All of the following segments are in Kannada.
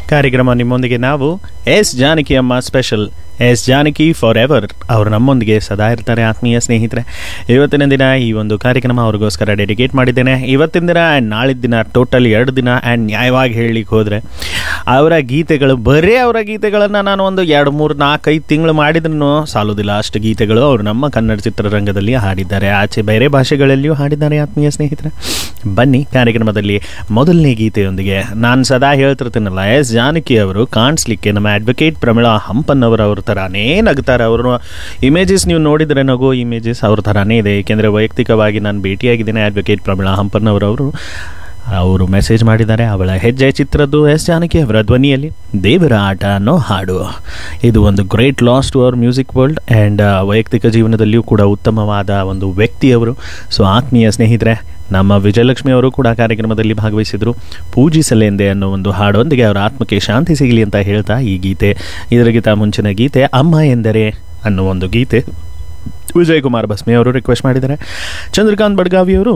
ಕಾರ್ಯಕ್ರಮ ನಿಮ್ಮೊಂದಿಗೆ ನಾವು ಎಸ್ ಜಾನಕಿ ಅಮ್ಮ special S Janaki forever ಅವರು ನಮ್ಮೊಂದಿಗೆ ಸದಾ ಇರ್ತಾರೆ ಆತ್ಮೀಯ ಸ್ನೇಹಿತರೆ ಇವತ್ತಿನ ದಿನ ಈ ಒಂದು ಕಾರ್ಯಕ್ರಮ ಅವ್ರಿಗೋಸ್ಕರ ಡೆಡಿಕೇಟ್ ಮಾಡಿದ್ದೇನೆ ಇವತ್ತಿನ ದಿನ ಆ್ಯಂಡ್ ನಾಳಿನ ದಿನ ಟೋಟಲ್ ಎರಡು ದಿನ ಆ್ಯಂಡ್ ನ್ಯಾಯವಾಗಿ ಹೇಳಲಿಕ್ಕೆ ಹೋದರೆ ಅವರ ಗೀತೆಗಳು ಬರೀ ಅವರ ಗೀತೆಗಳನ್ನು ನಾನು ಒಂದು ಎರಡು ಮೂರು ನಾಲ್ಕೈದು ತಿಂಗಳು ಮಾಡಿದ್ರೂ ಸಾಲೋದಿಲ್ಲ ಅಷ್ಟು ಗೀತೆಗಳು ಅವರು ನಮ್ಮ ಕನ್ನಡ ಚಿತ್ರರಂಗದಲ್ಲಿ ಹಾಡಿದ್ದಾರೆ ಆಚೆ ಬೇರೆ ಭಾಷೆಗಳಲ್ಲಿಯೂ ಹಾಡಿದ್ದಾರೆ ಆತ್ಮೀಯ ಸ್ನೇಹಿತರೆ ಬನ್ನಿ ಕಾರ್ಯಕ್ರಮದಲ್ಲಿ ಮೊದಲನೇ ಗೀತೆಯೊಂದಿಗೆ ನಾನು ಸದಾ ಹೇಳ್ತಿರ್ತೀನಲ್ಲ ಎಸ್ ಜಾನಕಿ ಅವರು ಕಾಣಿಸ್ಲಿಕ್ಕೆ ನಮ್ಮ ಅಡ್ವೊಕೇಟ್ ಪ್ರಮಿಳಾ ಹಂಪನ್ನವರ ಅವ್ರ ಥರಾನೇ ನಗ್ತಾರೆ ಅವರು ಇಮೇಜಸ್ ನೀವು ನೋಡಿದರೆ ನಗೋ ಇಮೇಜಸ್ ಅವ್ರ ಥರಾನೇ ಇದೆ ಏಕೆಂದರೆ ವೈಯಕ್ತಿಕವಾಗಿ ನಾನು ಭೇಟಿಯಾಗಿದ್ದೇನೆ ಅಡ್ವೊಕೇಟ್ ಪ್ರಮಿಳಾ ಹಂಪನ್ನವರವರು ಅವರು ಮೆಸೇಜ್ ಮಾಡಿದ್ದಾರೆ ಅವಳ ಹೆಜ್ಜೆ ಚಿತ್ರದ್ದು ಎಸ್ ಜಾನಕಿ ಅವರ ಧ್ವನಿಯಲ್ಲಿ ದೇವರ ಆಟ ಅನ್ನೋ ಹಾಡು ಇದು ಒಂದು great loss to our music world and ವೈಯಕ್ತಿಕ ಜೀವನದಲ್ಲಿಯೂ ಕೂಡ ಉತ್ತಮವಾದ ಒಂದು ವ್ಯಕ್ತಿಯವರು ಸೊ ಆತ್ಮೀಯ ಸ್ನೇಹಿತರೆ ನಮ್ಮ ವಿಜಯಲಕ್ಷ್ಮಿ ಅವರು ಕೂಡ ಕಾರ್ಯಕ್ರಮದಲ್ಲಿ ಭಾಗವಹಿಸಿದರು ಪೂಜಿಸಲೆಂದೆ ಅನ್ನೋ ಒಂದು ಹಾಡೊಂದಿಗೆ ಅವರ ಆತ್ಮಕ್ಕೆ ಶಾಂತಿ ಸಿಗಲಿ ಅಂತ ಹೇಳ್ತಾ ಈ ಗೀತೆ ಇದರಿಗಿಂತ ಮುಂಚಿನ ಗೀತೆ ಅಮ್ಮ ಎಂದರೆ ಅನ್ನೋ ಒಂದು ಗೀತೆ ವಿಜಯ್ ಕುಮಾರ್ ಬಸ್ಮಿ ಅವರು ರಿಕ್ವೆಸ್ಟ್ ಮಾಡಿದ್ದಾರೆ ಚಂದ್ರಕಾಂತ್ ಬಡ್ಗಾವಿಯವರು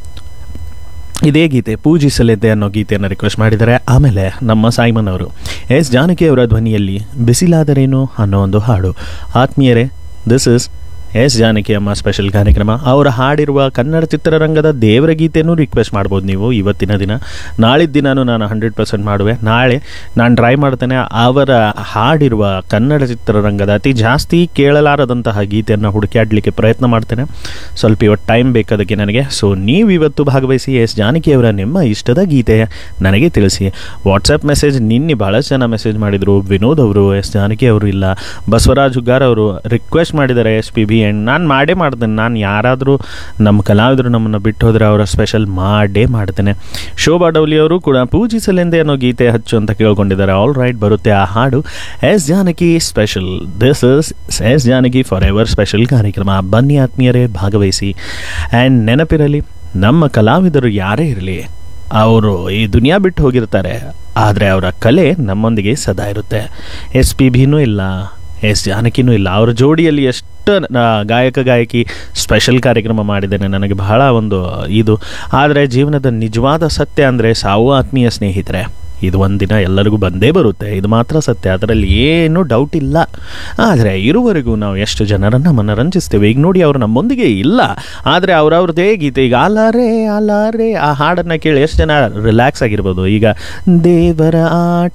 ಇದೇ ಗೀತೆ ಪೂಜಿಸಲಿದ್ದೆ ಅನ್ನೋ ಗೀತೆಯನ್ನು ರಿಕ್ವೆಸ್ಟ್ ಮಾಡಿದ್ದಾರೆ ಆಮೇಲೆ ನಮ್ಮ ಸಾಯ್ಮನ್ ಅವರು ಎಸ್ ಜಾನಕಿ ಅವರ ಧ್ವನಿಯಲ್ಲಿ ಬಿಸಿಲಾದರೇನು ಅನ್ನೋ ಒಂದು ಹಾಡು ಆತ್ಮೀಯರೇ ದಿಸ್ ಇಸ್ ಎಸ್ ಜಾನಕಿ ಅಮ್ಮ ಸ್ಪೆಷಲ್ ಕಾರ್ಯಕ್ರಮ ಅವರು ಹಾಡಿರುವ ಕನ್ನಡ ಚಿತ್ರರಂಗದ ದೇವರ ಗೀತೆನೂ ರಿಕ್ವೆಸ್ಟ್ ಮಾಡ್ಬೋದು ನೀವು ಇವತ್ತಿನ ದಿನ ನಾಳಿದ್ದ ದಿನಾನು ನಾನು ಹಂಡ್ರೆಡ್ ಪರ್ಸೆಂಟ್ ಮಾಡುವೆ ನಾಳೆ ನಾನು ಟ್ರೈ ಮಾಡ್ತೇನೆ ಅವರ ಹಾಡಿರುವ ಕನ್ನಡ ಚಿತ್ರರಂಗದ ಅತಿ ಜಾಸ್ತಿ ಕೇಳಲಾರದಂತಹ ಗೀತೆಯನ್ನು ಹುಡುಕಾಡಲಿಕ್ಕೆ ಪ್ರಯತ್ನ ಮಾಡ್ತೇನೆ ಸ್ವಲ್ಪ ಇವತ್ತು ಟೈಮ್ ಬೇಕು ಅದಕ್ಕೆ ನನಗೆ ಸೊ ನೀವು ಇವತ್ತು ಭಾಗವಹಿಸಿ ಎಸ್ ಜಾನಕಿಯವರ ನಿಮ್ಮ ಇಷ್ಟದ ಗೀತೆ ನನಗೆ ತಿಳಿಸಿ ವಾಟ್ಸಪ್ ಮೆಸೇಜ್ ನಿನ್ನೆ ಭಾಳಷ್ಟು ಜನ ಮೆಸೇಜ್ ಮಾಡಿದರು ವಿನೋದ್ ಅವರು ಎಸ್ ಜಾನಕಿ ಅವರು ಇಲ್ಲ ಬಸವರಾಜ್ ಹುಗ್ಗಾರ್ ಅವರು ರಿಕ್ವೆಸ್ಟ್ ಮಾಡಿದ್ದಾರೆ ಎಸ್ ಪಿ ಬಿ ಆ್ಯಂಡ್ ನಾನು ಮಾಡೇ ಮಾಡ್ತೇನೆ ನಾನು ಯಾರಾದರೂ ನಮ್ಮ ಕಲಾವಿದರು ನಮ್ಮನ್ನು ಬಿಟ್ಟು ಹೋದರೆ ಅವರ ಸ್ಪೆಷಲ್ ಮಾಡೇ ಮಾಡ್ತೇನೆ ಶೋಭಾ ಡೌಲಿ ಅವರು ಕೂಡ ಪೂಜಿಸಲೆಂದೇ ಅನ್ನೋ ಗೀತೆ ಹಚ್ಚು ಅಂತ ಕೇಳ್ಕೊಂಡಿದ್ದಾರೆ ಆಲ್ ರೈಟ್ ಬರುತ್ತೆ ಆ ಹಾಡು S Janaki special this is S Janaki forever special ಕಾರ್ಯಕ್ರಮ ಬನ್ನಿ ಆತ್ಮೀಯರೇ ಭಾಗವಹಿಸಿ ಆ್ಯಂಡ್ ನೆನಪಿರಲಿ ನಮ್ಮ ಕಲಾವಿದರು ಯಾರೇ ಇರಲಿ ಅವರು ಈ ದುನಿಯಾ ಬಿಟ್ಟು ಹೋಗಿರ್ತಾರೆ ಆದರೆ ಅವರ ಕಲೆ ನಮ್ಮೊಂದಿಗೆ ಸದಾ ಇರುತ್ತೆ ಎಸ್ ಪಿ ಬಿನೂ ಇಲ್ಲ ಎಸ್ ಜಾನಕಿನೂ ಇಲ್ಲ ಅವರ ಜೋಡಿಯಲ್ಲಿ ಎಷ್ಟು ನ- ಗಾಯಕ ಗಾಯಕಿ ಸ್ಪೆಷಲ್ ಕಾರ್ಯಕ್ರಮ ಮಾಡಿದ್ದೇನೆ ನನಗೆ ಬಹಳ ಒಂದು ಇದು ಆದರೆ ಜೀವನದ ನಿಜವಾದ ಸತ್ಯ ಅಂದರೆ ಸಾವು ಆತ್ಮೀಯ ಸ್ನೇಹಿತರೆ ಇದು ಒಂದಿನ ಎಲ್ಲರಿಗೂ ಬಂದೇ ಬರುತ್ತೆ ಇದು ಮಾತ್ರ ಸತ್ಯ ಅದರಲ್ಲಿ ಏನೂ ಡೌಟ್ ಇಲ್ಲ ಆದರೆ ಇರುವರೆಗೂ ನಾವು ಎಷ್ಟು ಜನರನ್ನು ಮನರಂಜಿಸ್ತೇವೆ ಈಗ ನೋಡಿ ಅವರು ನಮ್ಮೊಂದಿಗೆ ಇಲ್ಲ ಆದರೆ ಅವ್ರವ್ರದ್ದೇ ಗೀತೆ ಈಗ ಅಲಾರೆ ಅಲಾರೆ ಆ ಹಾಡನ್ನು ಕೇಳಿ ಎಷ್ಟು ಜನ ರಿಲ್ಯಾಕ್ಸ್ ಆಗಿರ್ಬೋದು ಈಗ ದೇವರ ಆಟ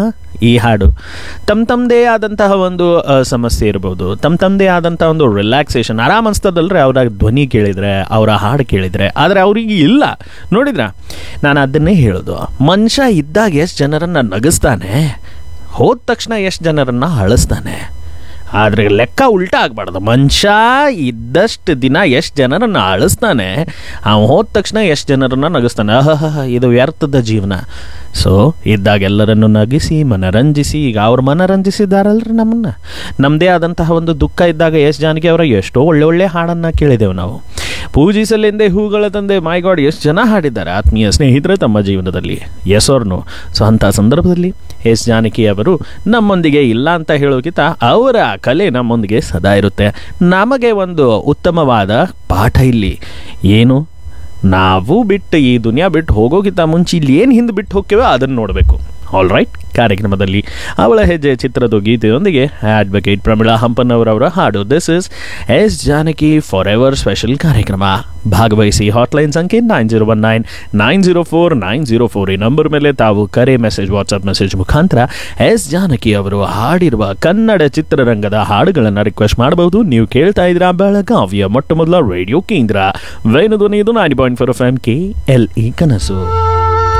ಈ ಹಾಡು ತಮ್ಮ ತಮ್ಮದೇ ಆದಂತಹ ಒಂದು ಆ, ಸಮಸ್ಯೆ ಇರ್ಬೋದು ತಮ್ಮ ತಮ್ಮದೇ ಆದಂತಹ ಒಂದು ರಿಲ್ಯಾಕ್ಸೇಷನ್ ಆರಾಮ್ ಅನ್ಸ್ತದಲ್ರಿ ಅವರ ಧ್ವನಿ ಕೇಳಿದರೆ ಅವರ ಹಾಡು ಕೇಳಿದರೆ ಆದರೆ ಅವರಿಗೆ ಇಲ್ಲ ನೋಡಿದ್ರ ನಾನು ಅದನ್ನೇ ಹೇಳೋದು ಮನುಷ್ಯ ಇದ್ದಾಗ ಎಷ್ಟು ಜನರನ್ನು ನಗಿಸ್ತಾನೆ ಹೋದ ತಕ್ಷಣ ಎಷ್ಟು ಜನರನ್ನು ಅಳಿಸ್ತಾನೆ ಆದರೆ ಲೆಕ್ಕ ಉಲ್ಟಾ ಆಗಬಾರ್ದು ಮನುಷ್ಯ ಇದ್ದಷ್ಟು ದಿನ ಎಷ್ಟು ಜನರನ್ನು ಅಳಿಸ್ತಾನೆ ಅವ ಹೋದ ತಕ್ಷಣ ಎಷ್ಟು ಜನರನ್ನು ನಗಿಸ್ತಾನೆ ಅಹಹ ಇದು ವ್ಯರ್ಥದ ಜೀವನ ಸೊ ಇದ್ದಾಗ ಎಲ್ಲರನ್ನು ನಗಿಸಿ ಮನರಂಜಿಸಿ ಈಗ ಅವ್ರು ಮನರಂಜಿಸಿದಾರಲ್ರಿ ನಮ್ಮನ್ನು ನಮ್ಮದೇ ಆದಂತಹ ಒಂದು ದುಃಖ ಇದ್ದಾಗ ಎಸ್ ಜಾನಕಿ ಅವರ ಎಷ್ಟೋ ಒಳ್ಳೆ ಒಳ್ಳೆ ಹಾಡನ್ನು ಕೇಳಿದೆವು ನಾವು ಪೂಜಿಸಲೆಂದೇ ಹೂಗಳ ತಂದೆ ಮೈ ಗಾಡ್ ಎಷ್ಟು ಜನ ಹಾಡಿದ್ದಾರೆ ಆತ್ಮೀಯ ಸ್ನೇಹಿತರೆ ತಮ್ಮ ಜೀವನದಲ್ಲಿ ಎಸ್ ಅವ್ರನು ಸೊ ಅಂಥ ಸಂದರ್ಭದಲ್ಲಿ ಎಸ್ ಜಾನಕಿ ಅವರು ನಮ್ಮೊಂದಿಗೆ ಇಲ್ಲ ಅಂತ ಹೇಳೋಕ್ಕಿಂತ ಅವರ ಕಲೆ ನಮ್ಮೊಂದಿಗೆ ಸದಾ ಇರುತ್ತೆ ನಮಗೆ ಒಂದು ಉತ್ತಮವಾದ ಪಾಠ ಇಲ್ಲಿ ಏನು ನಾವು ಬಿಟ್ಟು ಈ ದುನಿಯಾ ಬಿಟ್ಟು ಹೋಗೋಕ್ಕಿಂತ ಮುಂಚೆ ಇಲ್ಲಿ ಏನು ಹಿಂದೆ ಬಿಟ್ಟು ಹೋಗ್ತೇವೋ ಅದನ್ನು ನೋಡಬೇಕು ಆಲ್ ರೈಟ್ ಕಾರ್ಯಕ್ರಮದಲ್ಲಿ ಅವಳ ಹೆಜ್ಜೆ ಚಿತ್ರದ ಗೀತೆಯೊಂದಿಗೆ ಅಡ್ವೊಕೇಟ್ ಪ್ರಮಿಳಾ ಹಂಪನ್ನವರವರ ಹಾಡು this is S Janaki forever special ಕಾರ್ಯಕ್ರಮ ಭಾಗವಹಿಸಿ ಹಾಟ್ಲೈನ್ ಸಂಖ್ಯೆ nine zero one nine nine zero four nine zero four ಈ ನಂಬರ್ ಮೇಲೆ ತಾವು ಕರೆ ಮೆಸೇಜ್ ವಾಟ್ಸಪ್ ಮೆಸೇಜ್ ಮುಖಾಂತರ ಎಸ್ ಜಾನಕಿ ಅವರು ಹಾಡಿರುವ ಕನ್ನಡ ಚಿತ್ರರಂಗದ ಹಾಡುಗಳನ್ನು ರಿಕ್ವೆಸ್ಟ್ ಮಾಡಬಹುದು ನೀವು ಕೇಳ್ತಾ ಇದ್ದೀರಾ ಬೆಳಗಾವಿಯ ಮೊಟ್ಟ ಮೊದಲ ರೇಡಿಯೋ ಕೇಂದ್ರ ವೇಣುಧ್ವನಿ ಇದು nine point four F M K L E ಕನಸು